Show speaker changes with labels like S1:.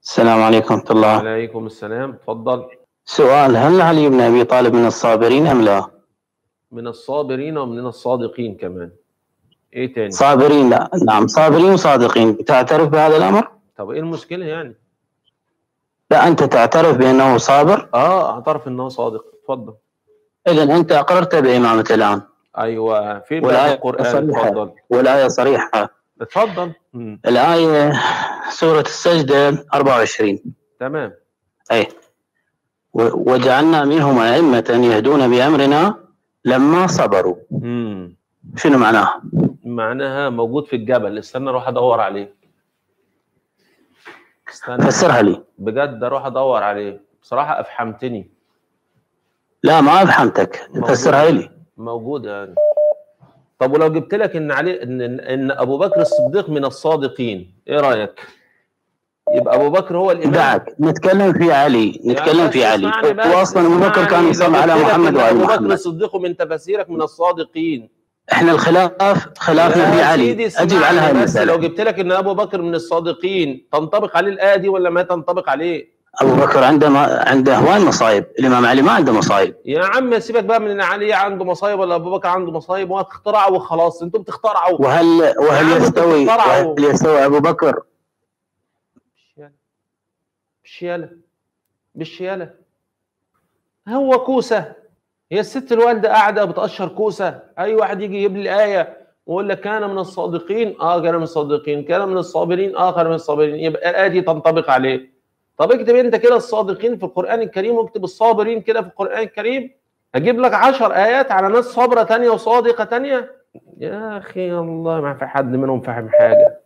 S1: السلام عليكم ورحمة الله
S2: وعليكم السلام اتفضل
S1: سؤال هل علي بن أبي طالب من الصابرين أم لا؟
S2: من الصابرين ومن الصادقين كمان ايه تاني
S1: صابرين لا نعم صابرين وصادقين تعترف بهذا الأمر؟
S2: طب ايه المشكله يعني
S1: لا أنت تعترف بأنه صابر
S2: اه اعترف ان هو صادق اتفضل
S1: إذا أنت أقررت بإمامة الآن
S2: ايوه فين بقى
S1: والآية
S2: القران
S1: صريحة.
S2: اتفضل
S1: والآية صريحة
S2: اتفضل مم.
S1: الآية سورة السجدة 24
S2: تمام
S1: أي و- وجعلنا منهم أئمة يهدون بأمرنا لما صبروا
S2: مم.
S1: شنو معناها؟
S2: معناها موجود في الجبل استنى اروح ادور عليه استنى
S1: فسرها لي
S2: بجد اروح ادور عليه بصراحه افحمتني
S1: لا ما فهمتك
S2: موجود.
S1: فسرها لي
S2: موجود يعني طب ولو جبت لك ان علي ان ان إن ابو بكر الصديق من الصادقين ايه رايك يبقى ابو بكر هو الامام
S1: دعك نتكلم في علي نتكلم
S2: يعني
S1: في
S2: بس
S1: علي
S2: اسمعني بس،
S1: هو اصلا ابو بكر كان
S2: اسمعني.
S1: يصلي
S2: لو
S1: على
S2: قلت لك
S1: محمد
S2: إن
S1: وعلى
S2: ابو بكر
S1: محمد
S2: الصديق من تفاسيرك من الصادقين
S1: احنا الخلاف خلافنا في
S2: يا
S1: علي
S2: سيدي
S1: اجيب
S2: اسمعني
S1: على هاي
S2: بس لو
S1: المساله
S2: جبت لك ان ابو بكر من الصادقين تنطبق عليه الايه دي ولا ما تنطبق عليه
S1: ابو بكر عنده ما عنده هواي مصايب الامام علي ما عنده مصايب
S2: يا عم سيبك بقى من ان علي عنده مصايب ولا ابو بكر عنده مصايب وما تخترعوا وخلاص انتم بتخترعوا
S1: وهل وهل
S2: يا عم
S1: يستوي
S2: بتخترعوا.
S1: وهل يستوي ابو بكر
S2: بالشيالة بالشيالة هو كوسة هي الست الوالدة قاعدة بتقشر كوسة أي واحد يجي يجيب لي آية ويقول لك كان من الصادقين اه كان من الصادقين كان من الصابرين اه كان من الصابرين يبقى الآية دي تنطبق عليه طب اكتب انت كده الصادقين في القرآن الكريم واكتب الصابرين كده في القرآن الكريم هجيب لك عشر آيات على ناس صابرة تانية وصادقة تانية يا أخي الله ما في حد منهم فاهم حاجة